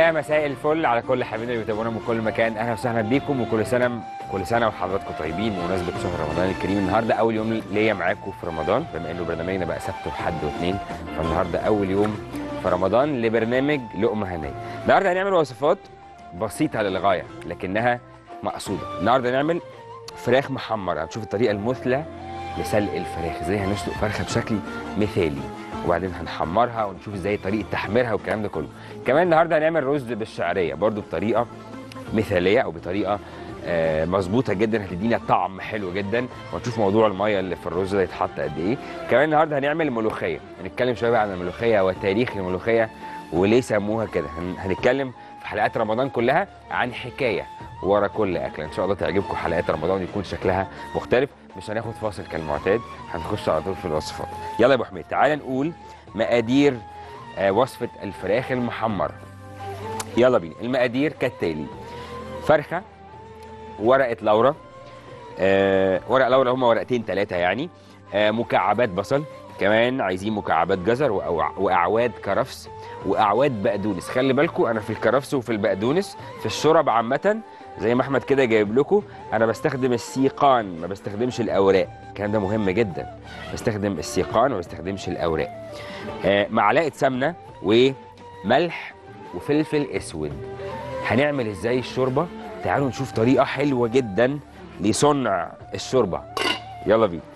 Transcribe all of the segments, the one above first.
ويا مساء الفل على كل حبايبنا اللي بيتابعونا من كل مكان اهلا وسهلا بيكم وكل سنه كل سنه وحضراتكم طيبين بمناسبه شهر رمضان الكريم النهارده اول يوم ليا معاكم في رمضان بما انه برنامجنا بقى سبت وحد واثنين فالنهارده اول يوم في رمضان لبرنامج لقمه هنيه النهارده هنعمل وصفات بسيطه للغايه لكنها مقصوده النهارده نعمل فراخ محمره هنشوف الطريقه المثلى لسلق الفراخ ازاي هنسلق فرخه بشكل مثالي وبعدين هنحمرها ونشوف ازاي طريقه تحميرها والكلام ده كله كمان النهارده هنعمل رز بالشعريه برضو بطريقه مثاليه او بطريقه آه، مظبوطه جدا هتدينا طعم حلو جدا ونشوف موضوع الميه اللي في الرز ده يتحط قد ايه كمان النهارده هنعمل ملوخيه هنتكلم شويه بقى عن الملوخيه وتاريخ الملوخيه وليه سموها كده هن- هنتكلم في حلقات رمضان كلها عن حكايه ورا كل اكله ان شاء الله تعجبكم حلقات رمضان يكون شكلها مختلف مش هناخد فاصل كالمعتاد هنخش على طول في الوصفات يلا يا ابو حميد تعال نقول مقادير آه، وصفه الفراخ المحمره يلا بينا المقادير كالتالي فرخه ورقه لورا آه ورق لورا هما ورقتين ثلاثه يعني آه مكعبات بصل كمان عايزين مكعبات جزر وأوع- واعواد كرفس واعواد بقدونس خلي بالكم انا في الكرفس وفي البقدونس في الشرب عامه زي ما احمد كده جايب لكم انا بستخدم السيقان ما بستخدمش الاوراق الكلام ده مهم جدا بستخدم السيقان وما بستخدمش الاوراق آه معلقه سمنه وملح وفلفل اسود هنعمل ازاي الشوربه تعالوا نشوف طريقه حلوه جدا لصنع الشوربه يلا بينا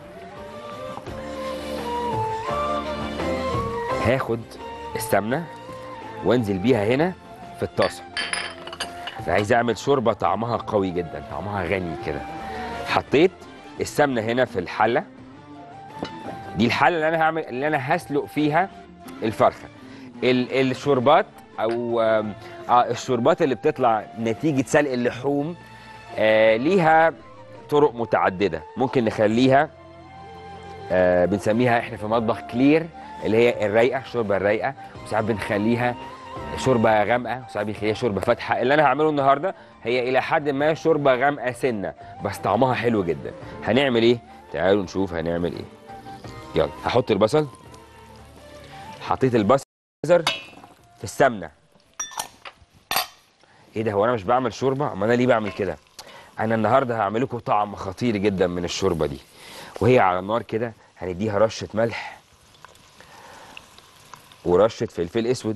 هاخد السمنه وانزل بيها هنا في الطاسه انا عايز اعمل شوربه طعمها قوي جدا طعمها غني كده حطيت السمنه هنا في الحله دي الحله اللي انا هعمل اللي انا هسلق فيها الفرخه ال- الشوربات او آم، اه الشوربات اللي بتطلع نتيجه سلق اللحوم آه ليها طرق متعدده ممكن نخليها آه بنسميها احنا في مطبخ كلير اللي هي الرايقه الشوربه الرايقه وساعات بنخليها شوربه غامقه وساعات بنخليها شوربه فاتحه اللي انا هعمله النهارده هي الى حد ما شوربه غامقه سنه بس طعمها حلو جدا هنعمل ايه تعالوا نشوف هنعمل ايه يلا هحط البصل حطيت البصل في السمنه ايه ده هو انا مش بعمل شوربه امال انا ليه بعمل كده انا النهارده هعمل لكم طعم خطير جدا من الشوربه دي وهي على النار كده هنديها رشه ملح ورشه فلفل اسود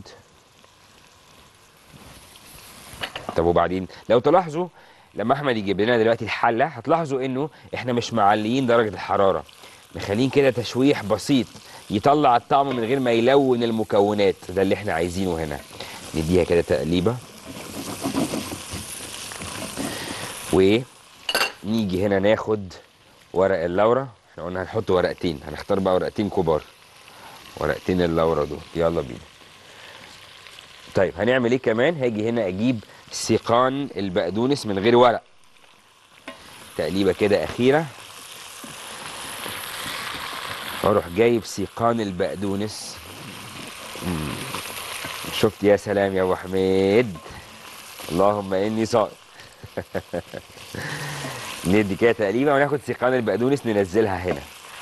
طب وبعدين لو تلاحظوا لما احمد يجيب لنا دلوقتي الحله هتلاحظوا انه احنا مش معليين درجه الحراره مخلين كده تشويح بسيط يطلع الطعم من غير ما يلون المكونات ده اللي احنا عايزينه هنا نديها كده تقليبه ونيجي هنا ناخد ورق اللورة احنا قلنا هنحط ورقتين هنختار بقى ورقتين كبار ورقتين اللورة دول يلا بينا طيب هنعمل ايه كمان هاجي هنا اجيب سيقان البقدونس من غير ورق تقليبه كده اخيره واروح جايب سيقان البقدونس مم. شفت يا سلام يا ابو حميد اللهم اني صائم ندي كده تقريبا وناخد سيقان البقدونس ننزلها هنا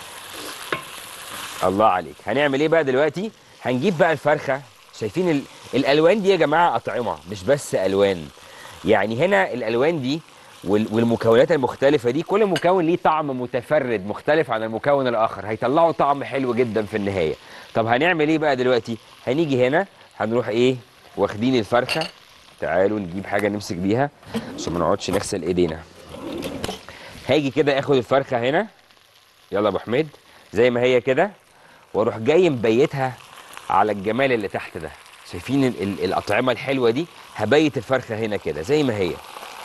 الله عليك هنعمل ايه بقى دلوقتي هنجيب بقى الفرخه شايفين ال... الالوان دي يا جماعه اطعمه مش بس الوان يعني هنا الالوان دي وال... والمكونات المختلفه دي كل مكون ليه طعم متفرد مختلف عن المكون الاخر هيطلعوا طعم حلو جدا في النهايه طب هنعمل ايه بقى دلوقتي هنيجي هنا هنروح ايه واخدين الفرخه تعالوا نجيب حاجه نمسك بيها عشان ما نقعدش نغسل ايدينا هاجي كده اخد الفرخه هنا يلا يا ابو حميد زي ما هي كده واروح جاي مبيتها على الجمال اللي تحت ده شايفين ال ال الاطعمه الحلوه دي هبيت الفرخه هنا كده زي ما هي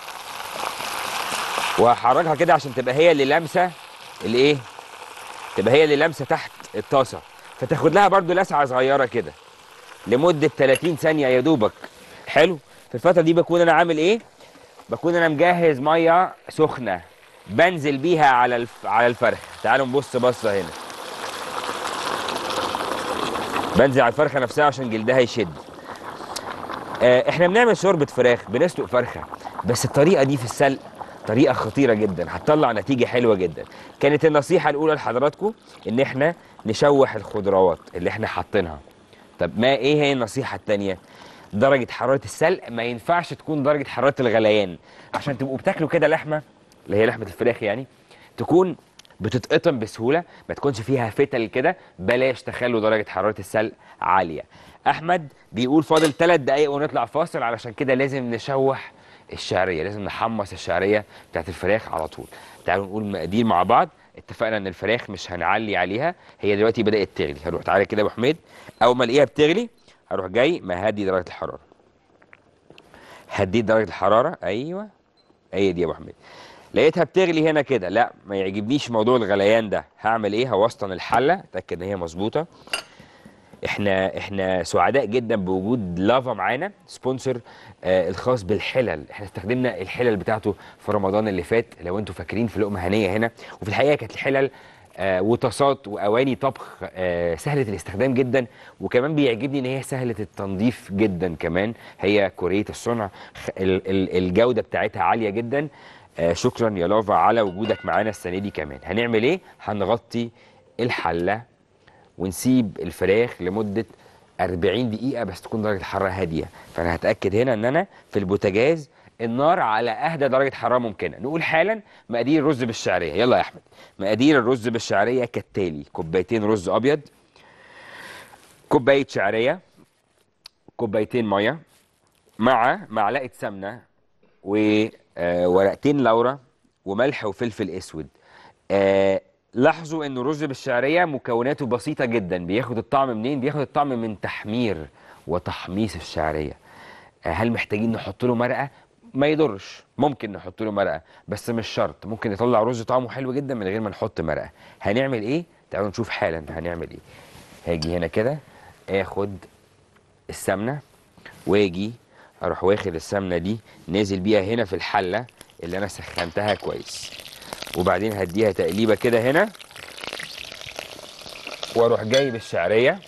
وهحركها كده عشان تبقى هي اللي لامسه الايه تبقى هي اللي لامسه تحت الطاسه فتاخد لها برضو لسعه صغيره كده لمده 30 ثانيه يا دوبك حلو في الفتره دي بكون انا عامل ايه بكون انا مجهز ميه سخنه بنزل بيها على الف... على الفرخه تعالوا نبص بصه هنا بنزل على الفرخه نفسها عشان جلدها يشد آه احنا بنعمل شوربه فراخ بنسلق فرخه بس الطريقه دي في السلق طريقه خطيره جدا هتطلع نتيجه حلوه جدا كانت النصيحه الاولى لحضراتكم ان احنا نشوح الخضروات اللي احنا حاطينها طب ما ايه هي النصيحه الثانيه درجه حراره السلق ما ينفعش تكون درجه حراره الغليان عشان تبقوا بتاكلوا كده لحمه اللي هي لحمه الفراخ يعني تكون بتتقطم بسهوله ما تكونش فيها فتل كده بلاش تخلوا درجه حراره السلق عاليه احمد بيقول فاضل ثلاث دقايق ونطلع فاصل علشان كده لازم نشوح الشعريه لازم نحمص الشعريه بتاعت الفراخ على طول تعالوا نقول مقادير مع بعض اتفقنا ان الفراخ مش هنعلي عليها هي دلوقتي بدات تغلي هروح تعالى كده يا ابو حميد اول ما الاقيها بتغلي هروح جاي مهدي درجه الحراره هديت درجه الحراره ايوه هي دي يا ابو حميد لقيتها بتغلي هنا كده لا ما يعجبنيش موضوع الغليان ده هعمل ايه هوسطن الحله اتاكد ان هي مظبوطه احنا احنا سعداء جدا بوجود لافا معانا سبونسر آه الخاص بالحلل احنا استخدمنا الحلل بتاعته في رمضان اللي فات لو انتم فاكرين في لقمه هنيه هنا وفي الحقيقه كانت الحلل آه وطاسات واواني طبخ آه سهله الاستخدام جدا وكمان بيعجبني ان هي سهله التنظيف جدا كمان هي كوريه الصنع خ- ال- ال- الجوده بتاعتها عاليه جدا آه شكرا يا لافا على وجودك معانا السنه دي كمان هنعمل ايه هنغطي الحله ونسيب الفراخ لمده 40 دقيقه بس تكون درجه الحراره هاديه فانا هتاكد هنا ان انا في البوتاجاز النار على اهدى درجه حراره ممكنه نقول حالا مقادير الرز بالشعريه يلا يا احمد مقادير الرز بالشعريه كالتالي كوبايتين رز ابيض كوبايه شعريه كوبايتين ميه مع معلقه سمنه وورقتين لورا وملح وفلفل اسود آه لاحظوا ان الرز بالشعريه مكوناته بسيطه جدا بياخد الطعم منين بياخد الطعم من تحمير وتحميص الشعريه آه هل محتاجين نحط له مرقه ما يضرش ممكن نحط له مرقه بس مش شرط ممكن يطلع رز طعمه حلو جدا من غير ما نحط مرقه هنعمل ايه تعالوا نشوف حالا هنعمل ايه هاجي هنا كده اخد السمنه واجي اروح واخد السمنه دي نازل بيها هنا في الحله اللي انا سخنتها كويس وبعدين هديها تقليبه كده هنا واروح جايب الشعريه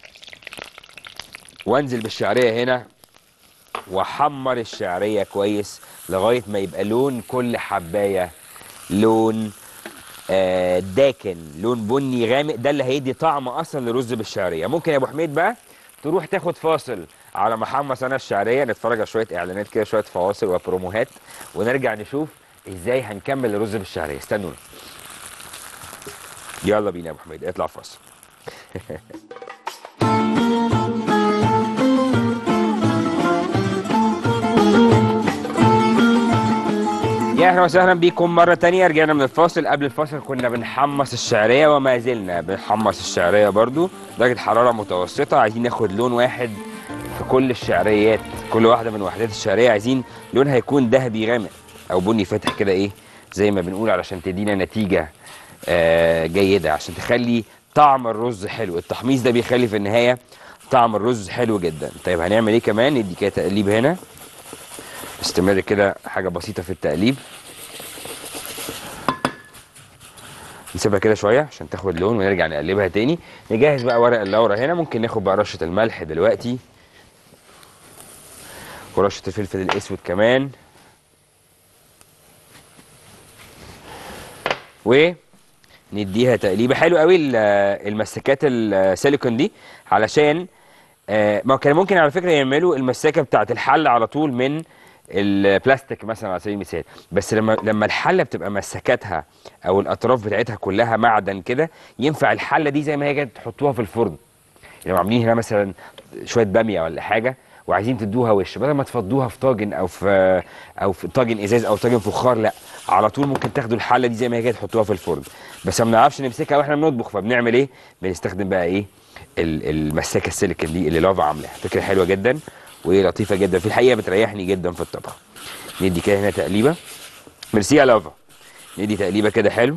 وانزل بالشعريه هنا واحمر الشعريه كويس لغايه ما يبقى لون كل حبايه لون آه داكن لون بني غامق ده اللي هيدي طعم اصلا للرز بالشعريه ممكن يا ابو حميد بقى تروح تاخد فاصل على ما احمص انا الشعريه نتفرج على شويه اعلانات كده شويه فواصل وبروموهات ونرجع نشوف ازاي هنكمل الرز بالشعريه استنونا يلا بينا يا ابو حميد اطلع فاصل يا اهلا وسهلا بيكم مرة تانية رجعنا من الفاصل قبل الفاصل كنا بنحمص الشعرية وما زلنا بنحمص الشعرية برضو درجة حرارة متوسطة عايزين ناخد لون واحد في كل الشعريات كل واحدة من وحدات الشعرية عايزين لونها يكون ذهبي غامق أو بني فاتح كده إيه زي ما بنقول علشان تدينا نتيجة آه جيدة عشان تخلي طعم الرز حلو التحميص ده بيخلي في النهاية طعم الرز حلو جدا طيب هنعمل ايه كمان ندي كده تقليب هنا استمر كده حاجة بسيطة في التقليب نسيبها كده شوية عشان تاخد لون ونرجع نقلبها تاني نجهز بقى ورق اللورة هنا ممكن ناخد بقى رشة الملح دلوقتي ورشة الفلفل الأسود كمان ونديها تقليبة حلو قوي ال- المسكات السيليكون دي علشان آه، ما كان ممكن على فكره يعملوا المساكه بتاعه الحل على طول من البلاستيك مثلا على سبيل المثال بس لما لما الحله بتبقى مسكاتها او الاطراف بتاعتها كلها معدن كده ينفع الحله دي زي ما هي كده تحطوها في الفرن لو عاملين هنا مثلا شويه باميه ولا حاجه وعايزين تدوها وش بدل ما تفضوها في طاجن او في او في طاجن ازاز او طاجن فخار لا على طول ممكن تاخدوا الحله دي زي ما هي كده تحطوها في الفرن بس ما بنعرفش نمسكها واحنا بنطبخ فبنعمل ايه بنستخدم بقى ايه ال- المساكه السيليكون دي اللي لافا عاملاها فكره حلوه جدا ولطيفه جدا في الحقيقه بتريحني جدا في الطبخ ندي كده هنا تقليبه ميرسي يا لافا ندي تقليبه كده حلو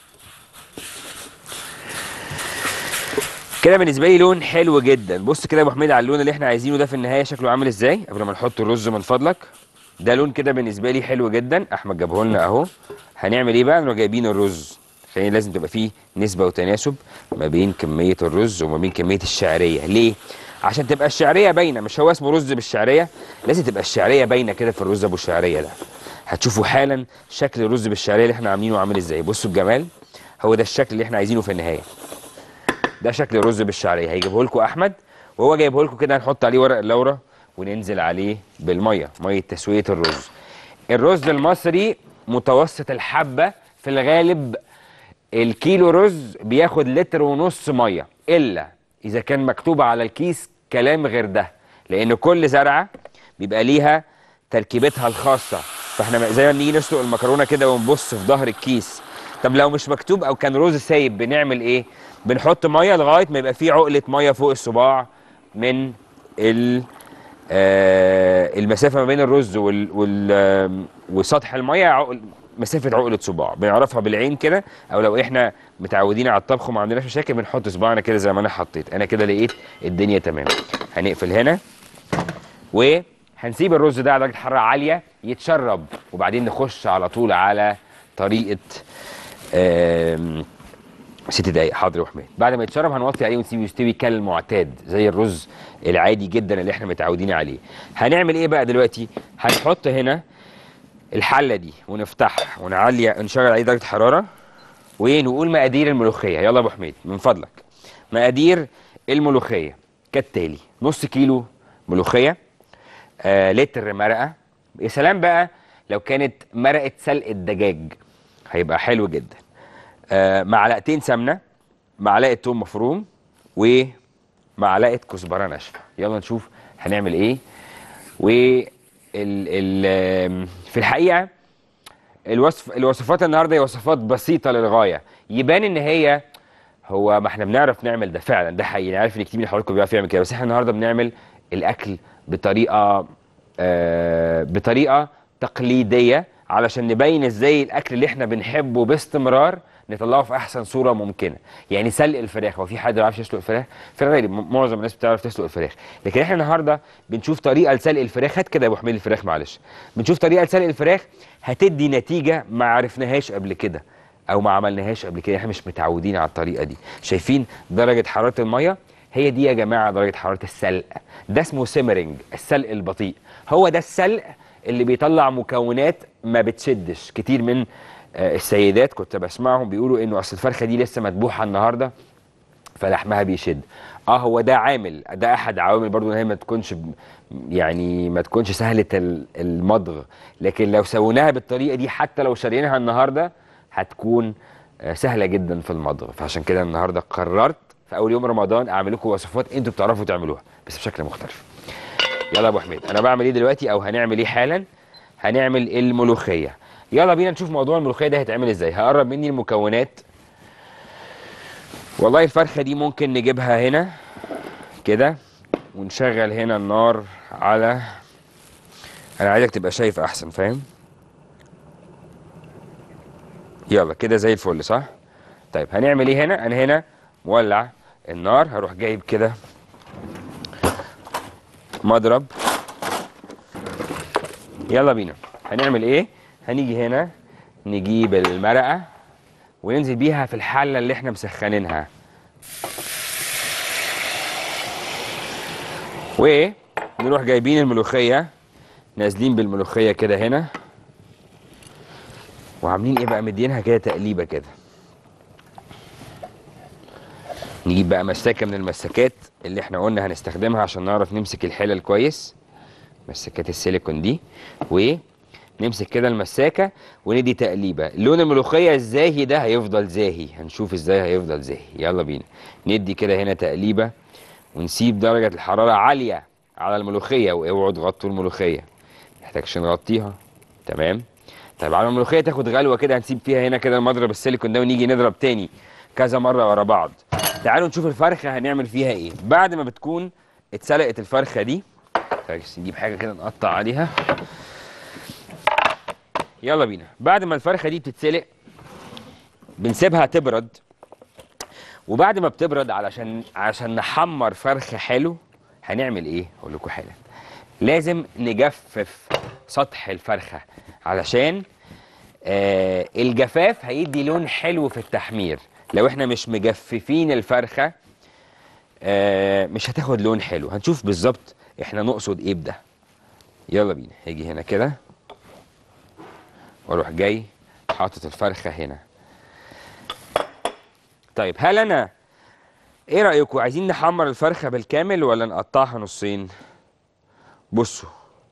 كده بالنسبه لي لون حلو جدا بص كده يا ابو حميد على اللون اللي احنا عايزينه ده في النهايه شكله عامل ازاي قبل ما نحط الرز من فضلك ده لون كده بالنسبه لي حلو جدا احمد جابه لنا اهو هنعمل ايه بقى نروح جايبين الرز عشان لازم تبقى فيه نسبه وتناسب ما بين كميه الرز وما بين كميه الشعريه ليه عشان تبقى الشعريه باينه مش هو اسمه رز بالشعريه لازم تبقى الشعريه باينه كده في الرز ابو الشعريه ده هتشوفوا حالا شكل الرز بالشعريه اللي احنا عاملينه عامل ازاي بصوا الجمال هو ده الشكل اللي احنا عايزينه في النهايه ده شكل الرز بالشعريه هيجيبه لكم احمد وهو جايبه لكم كده هنحط عليه ورق اللورة وننزل عليه بالميه ميه تسويه الرز الرز المصري متوسط الحبه في الغالب الكيلو رز بياخد لتر ونص ميه الا اذا كان مكتوب على الكيس كلام غير ده لان كل زرعه بيبقى ليها تركيبتها الخاصه فاحنا زي ما نيجي نسلق المكرونه كده ونبص في ظهر الكيس طب لو مش مكتوب او كان رز سايب بنعمل ايه بنحط ميه لغايه ما يبقى فيه عقله ميه فوق الصباع من ال آه المسافه ما بين الرز وال وال آه وسطح الميه عقل مسافه عقله صباع بنعرفها بالعين كده او لو احنا متعودين على الطبخ وما عندناش مشاكل بنحط صباعنا كده زي ما انا حطيت انا كده لقيت الدنيا تمام هنقفل هنا وهنسيب الرز ده على درجه حراره عاليه يتشرب وبعدين نخش على طول على طريقه آم، ست دقايق حاضر يا حماد بعد ما يتشرب هنوطي عليه ونسيبه يستوي كالمعتاد زي الرز العادي جدا اللي احنا متعودين عليه هنعمل ايه بقى دلوقتي هنحط هنا الحله دي ونفتحها ونعلي نشغل عليه درجه حراره ونقول مقادير الملوخيه يلا يا ابو حميد من فضلك مقادير الملوخيه كالتالي نص كيلو ملوخيه آه لتر مرقه يا سلام بقى لو كانت مرقه سلق الدجاج هيبقى حلو جدا آه معلقتين سمنه معلقه توم مفروم ومعلقه كزبره ناشفه يلا نشوف هنعمل ايه و ال ال آم، في الحقيقه الوصف الوصفات النهارده هي وصفات بسيطه للغايه يبان ان هي هو ما احنا بنعرف نعمل ده فعلا ده حقيقي انا عارف ان كتير من حضراتكم بيعرف يعمل كده بس احنا النهارده بنعمل الاكل بطريقه آه بطريقه تقليديه علشان نبين ازاي الاكل اللي احنا بنحبه باستمرار نطلعه في احسن صوره ممكنه يعني سلق الفراخ هو في حد ما بيعرفش يسلق الفراخ في الغالب م- معظم الناس بتعرف تسلق الفراخ لكن احنا النهارده بنشوف طريقه لسلق الفراخ هات كده يا ابو حميد الفراخ معلش بنشوف طريقه لسلق الفراخ هتدي نتيجه ما عرفناهاش قبل كده او ما عملناهاش قبل كده احنا مش متعودين على الطريقه دي شايفين درجه حراره الميه هي دي يا جماعه درجه حراره السلق ده اسمه سيمرنج السلق البطيء هو ده السلق اللي بيطلع مكونات ما بتشدش كتير من آه، السيدات كنت بسمعهم بيقولوا انه اصل الفرخه دي لسه مذبوحه النهارده فلحمها بيشد اه هو ده عامل ده احد عوامل برضو ان هي ما تكونش ب- يعني ما تكونش سهله ال- المضغ لكن لو سويناها بالطريقه دي حتى لو شاريينها النهارده هتكون آه، سهله جدا في المضغ فعشان كده النهارده قررت في اول يوم رمضان اعمل لكم وصفات انتوا بتعرفوا تعملوها بس بشكل مختلف يلا يا ابو حميد انا بعمل ايه دلوقتي او هنعمل ايه حالا هنعمل الملوخيه يلا بينا نشوف موضوع الملوخيه ده هيتعمل ازاي هقرب مني المكونات والله الفرخه دي ممكن نجيبها هنا كده ونشغل هنا النار على انا عايزك تبقى شايف احسن فاهم يلا كده زي الفل صح طيب هنعمل ايه هنا انا هنا مولع النار هروح جايب كده مضرب يلا بينا هنعمل ايه هنيجي هنا نجيب المرقه وننزل بيها في الحله اللي احنا مسخنينها ونروح جايبين الملوخيه نازلين بالملوخيه كده هنا وعاملين ايه بقى مدينها كده تقليبه كده نجيب بقى مساكه من المساكات اللي احنا قلنا هنستخدمها عشان نعرف نمسك الحلل كويس مساكات السيليكون دي ونمسك كده المساكه وندي تقليبه لون الملوخيه الزاهي ده هيفضل زاهي هنشوف ازاي هيفضل زاهي يلا بينا ندي كده هنا تقليبه ونسيب درجه الحراره عاليه على الملوخيه واوعوا تغطوا الملوخيه محتاجش نغطيها تمام طيب على الملوخيه تاخد غلوه كده هنسيب فيها هنا كده المضرب السيليكون ده ونيجي نضرب تاني كذا مره ورا بعض تعالوا نشوف الفرخه هنعمل فيها ايه بعد ما بتكون اتسلقت الفرخه دي طيب نجيب حاجه كده نقطع عليها يلا بينا بعد ما الفرخه دي بتتسلق بنسيبها تبرد وبعد ما بتبرد علشان عشان نحمر فرخه حلو هنعمل ايه اقول لكم حالا لازم نجفف سطح الفرخه علشان آه الجفاف هيدي لون حلو في التحمير لو احنا مش مجففين الفرخه آه مش هتاخد لون حلو هنشوف بالظبط احنا نقصد ايه بده يلا بينا هيجي هنا كده واروح جاي حاطط الفرخه هنا طيب هل انا ايه رايكم عايزين نحمر الفرخه بالكامل ولا نقطعها نصين بصوا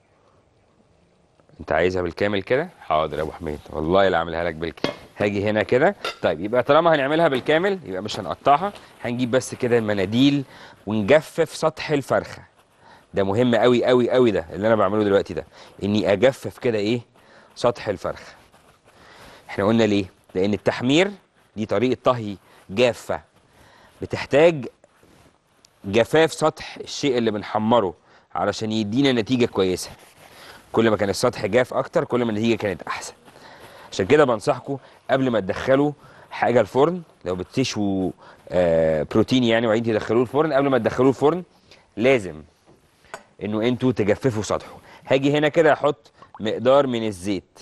انت عايزها بالكامل كده حاضر يا ابو حميد والله لا اعملها لك بالكامل هاجي هنا كده طيب يبقى طالما هنعملها بالكامل يبقى مش هنقطعها هنجيب بس كده المناديل ونجفف سطح الفرخه ده مهم قوي قوي قوي ده اللي انا بعمله دلوقتي ده اني اجفف كده ايه سطح الفرخه احنا قلنا ليه لان التحمير دي طريقه طهي جافه بتحتاج جفاف سطح الشيء اللي بنحمره علشان يدينا نتيجه كويسه كل ما كان السطح جاف اكتر كل ما النتيجه كانت احسن عشان كده بنصحكم قبل ما تدخلوا حاجه الفرن لو بتشووا آه بروتين يعني وعايزين تدخلوه الفرن قبل ما تدخلوه الفرن لازم انه انتوا تجففوا سطحه هاجي هنا كده احط مقدار من الزيت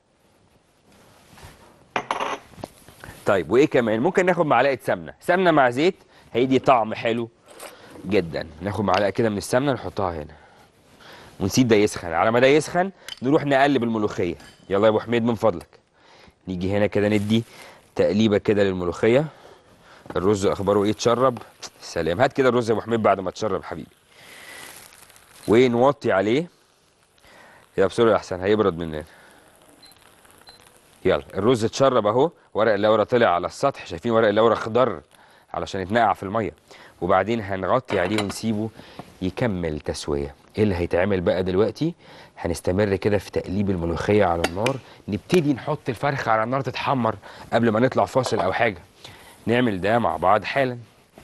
طيب وايه كمان ممكن ناخد معلقه سمنه سمنه مع زيت هيدي طعم حلو جدا ناخد معلقه كده من السمنه نحطها هنا ونسيب ده يسخن على ما ده يسخن نروح نقلب الملوخيه يلا يا ابو حميد من فضلك نيجي هنا كده ندي تقليبه كده للملوخيه الرز اخباره ايه اتشرب سلام هات كده الرز يا ابو حميد بعد ما اتشرب حبيبي ونوطي عليه يا بسرعه احسن هيبرد مننا يلا الرز اتشرب اهو ورق اللورة طلع على السطح شايفين ورق اللورة خضر علشان يتنقع في الميه وبعدين هنغطي عليه ونسيبه يكمل تسويه ايه اللي هيتعمل بقى دلوقتي هنستمر كده في تقليب الملوخيه على النار نبتدي نحط الفرخه على النار تتحمر قبل ما نطلع فاصل او حاجه نعمل ده مع بعض حالا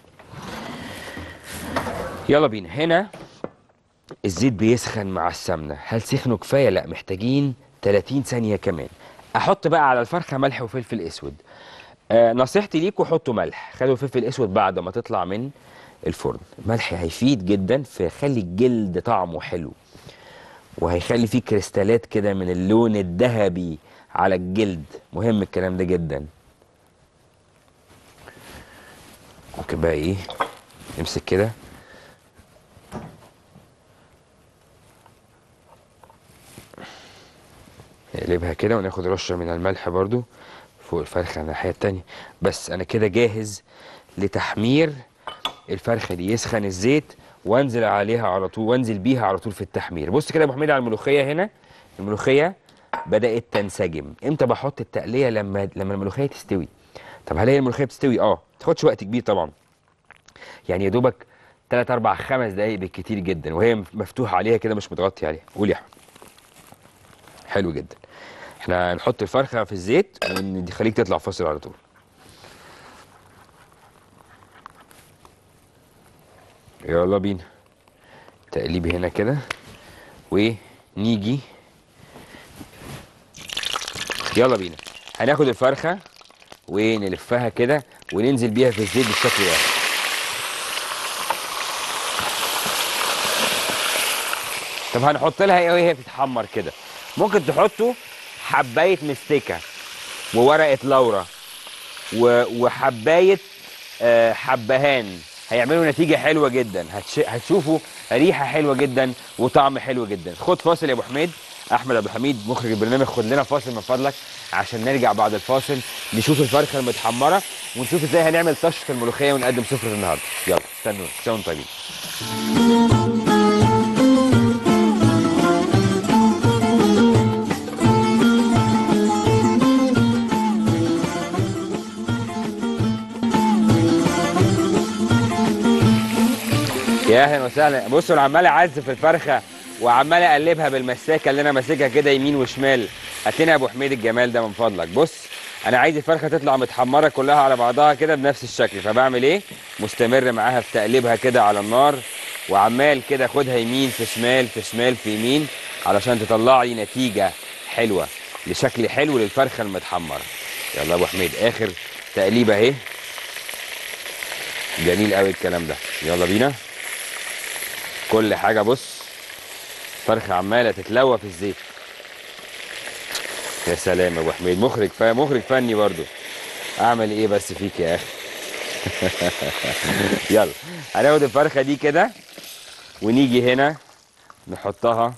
يلا بينا هنا الزيت بيسخن مع السمنه هل سخنوا كفايه لا محتاجين 30 ثانيه كمان احط بقى على الفرخه ملح وفلفل اسود آه نصيحتي ليكم حطوا ملح خلوا الفلفل الاسود بعد ما تطلع من الفرن الملح هيفيد جدا في يخلي الجلد طعمه حلو وهيخلي فيه كريستالات كده من اللون الذهبي على الجلد مهم الكلام ده جدا ممكن بقى ايه نمسك كده نقلبها كده وناخد رشه من الملح برضو فوق الفرخه الناحيه التانيه بس انا كده جاهز لتحمير الفرخه دي يسخن الزيت وانزل عليها على طول وانزل بيها على طول في التحمير بص كده يا ابو حميد على الملوخيه هنا الملوخيه بدات تنسجم امتى بحط التقليه لما لما الملوخيه تستوي طب هل هي الملوخيه بتستوي اه ما تاخدش وقت كبير طبعا يعني يا دوبك 3 4 5 دقايق بالكتير جدا وهي مفتوحه عليها كده مش متغطي عليها قول يا احمد حلو جدا احنا هنحط الفرخه في الزيت ونخليك تطلع فاصل على طول يلا بينا تقليب هنا كده ونيجي يلا بينا هناخد الفرخه ونلفها كده وننزل بيها في الزيت بالشكل ده طب هنحط لها ايه وهي بتتحمر كده ممكن تحطوا حبايه مستكه وورقه لورا و- وحبايه آه، حبهان هيعملوا نتيجه حلوه جدا هتش... هتشوفوا ريحه حلوه جدا وطعم حلو جدا خد فاصل يا ابو حميد احمد عبد الحميد مخرج البرنامج خد لنا فاصل من فضلك عشان نرجع بعد الفاصل نشوف الفرخه المتحمره ونشوف ازاي هنعمل طشه الملوخيه ونقدم سفره النهارده يلا استنوا استنوا طيبين يا اهلا وسهلا بصوا انا عمال اعزف الفرخه وعمال اقلبها بالمساكه اللي انا ماسكها كده يمين وشمال هات لنا يا ابو حميد الجمال ده من فضلك بص انا عايز الفرخه تطلع متحمره كلها على بعضها كده بنفس الشكل فبعمل ايه مستمر معاها في تقليبها كده على النار وعمال كده اخدها يمين في شمال في شمال في يمين علشان تطلع لي نتيجه حلوه لشكل حلو للفرخه المتحمره يلا يا ابو حميد اخر تقليبه اهي جميل قوي الكلام ده يلا بينا كل حاجه بص فرخه عماله تتلوى في الزيت يا سلام يا ابو حميد مخرج ف... مخرج فني برضو اعمل ايه بس فيك يا اخي يلا هناخد الفرخه دي كده ونيجي هنا نحطها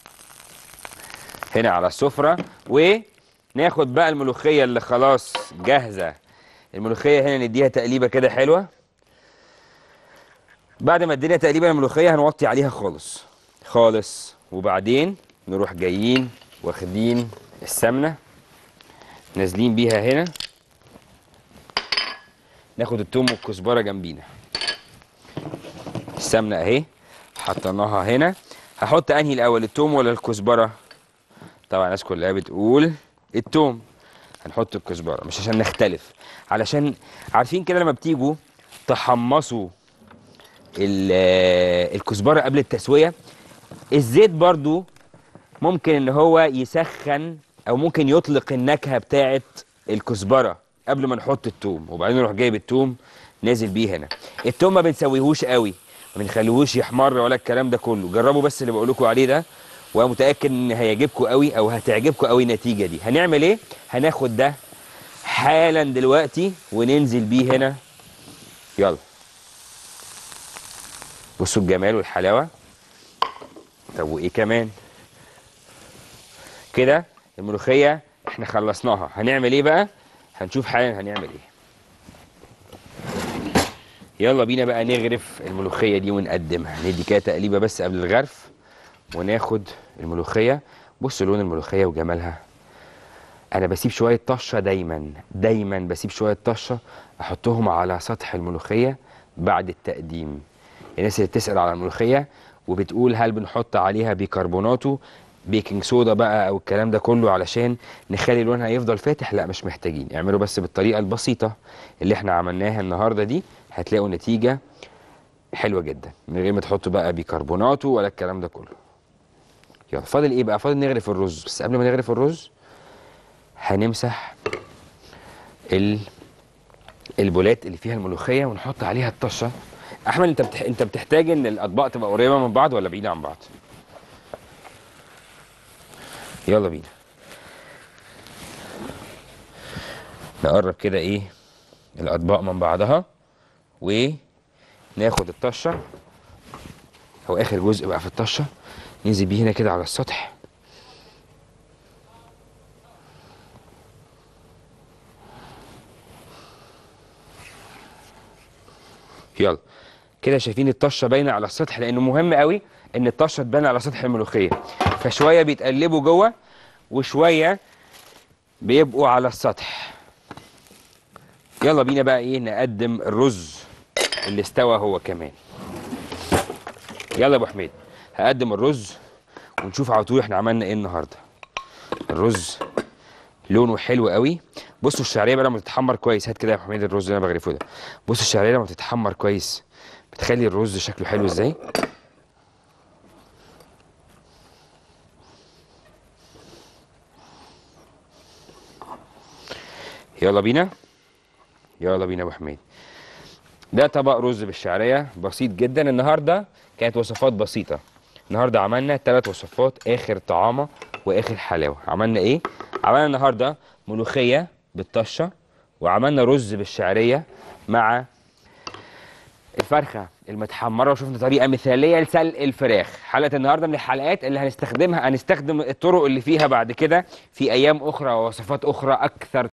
هنا على السفره وناخد بقى الملوخيه اللي خلاص جاهزه الملوخيه هنا نديها تقليبه كده حلوه بعد ما ادينا تقريبا الملوخيه هنوطي عليها خالص خالص وبعدين نروح جايين واخدين السمنه نازلين بيها هنا ناخد التوم والكزبره جنبينا السمنه اهي حطيناها هنا هحط انهي الاول التوم ولا الكزبره طبعا الناس كلها بتقول التوم هنحط الكزبره مش عشان نختلف علشان عارفين كده لما بتيجوا تحمصوا ال- الكزبره قبل التسويه الزيت برضو ممكن ان هو يسخن او ممكن يطلق النكهه بتاعه الكزبره قبل ما نحط التوم وبعدين نروح جايب التوم نازل بيه هنا التوم ما بنسويهوش قوي ما بنخليهوش يحمر ولا الكلام ده كله جربوا بس اللي بقول لكم عليه ده وانا متاكد ان هيعجبكم قوي او هتعجبكم قوي النتيجه دي هنعمل ايه هناخد ده حالا دلوقتي وننزل بيه هنا يلا بصوا الجمال والحلاوه طب وايه كمان كده الملوخيه احنا خلصناها هنعمل ايه بقى هنشوف حالا هنعمل ايه يلا بينا بقى نغرف الملوخيه دي ونقدمها ندي كده تقليبه بس قبل الغرف وناخد الملوخيه بصوا لون الملوخيه وجمالها انا بسيب شويه طشه دايما دايما بسيب شويه طشه احطهم على سطح الملوخيه بعد التقديم الناس اللي بتسال على الملوخيه وبتقول هل بنحط عليها بيكربوناتو بيكنج صودا بقى او الكلام ده كله علشان نخلي لونها يفضل فاتح لا مش محتاجين اعملوا بس بالطريقه البسيطه اللي احنا عملناها النهارده دي هتلاقوا نتيجه حلوه جدا من غير ما تحطوا بقى بيكربوناتو ولا الكلام ده كله يلا فاضل ايه بقى فاضل نغرف الرز بس قبل ما نغرف الرز هنمسح ال البولات اللي فيها الملوخيه ونحط عليها الطشه احمد انت بتح... انت بتحتاج ان الاطباق تبقى قريبه من بعض ولا بعيده عن بعض يلا بينا نقرب كده ايه الاطباق من بعضها وناخد الطشه او اخر جزء بقى في الطشه ننزل بيه هنا كده على السطح يلا كده شايفين الطشه باينه على السطح لانه مهم قوي ان الطشه تبان على سطح الملوخيه فشويه بيتقلبوا جوه وشويه بيبقوا على السطح يلا بينا بقى ايه نقدم الرز اللي استوى هو كمان يلا يا ابو حميد هقدم الرز ونشوف على طول احنا عملنا ايه النهارده الرز لونه حلو قوي بصوا الشعريه بقى لما تتحمر كويس هات كده يا ابو حميد الرز اللي انا بغرفه ده بصوا الشعريه لما تتحمر كويس بتخلي الرز شكله حلو ازاي يلا بينا يلا بينا يا ابو حميد ده طبق رز بالشعريه بسيط جدا النهارده كانت وصفات بسيطه النهارده عملنا ثلاث وصفات اخر طعامه واخر حلاوه عملنا ايه عملنا النهارده ملوخيه بالطشه وعملنا رز بالشعريه مع الفرخه المتحمره وشفنا طريقه مثاليه لسلق الفراخ حلقه النهارده من الحلقات اللي هنستخدمها هنستخدم الطرق اللي فيها بعد كده في ايام اخرى ووصفات اخرى اكثر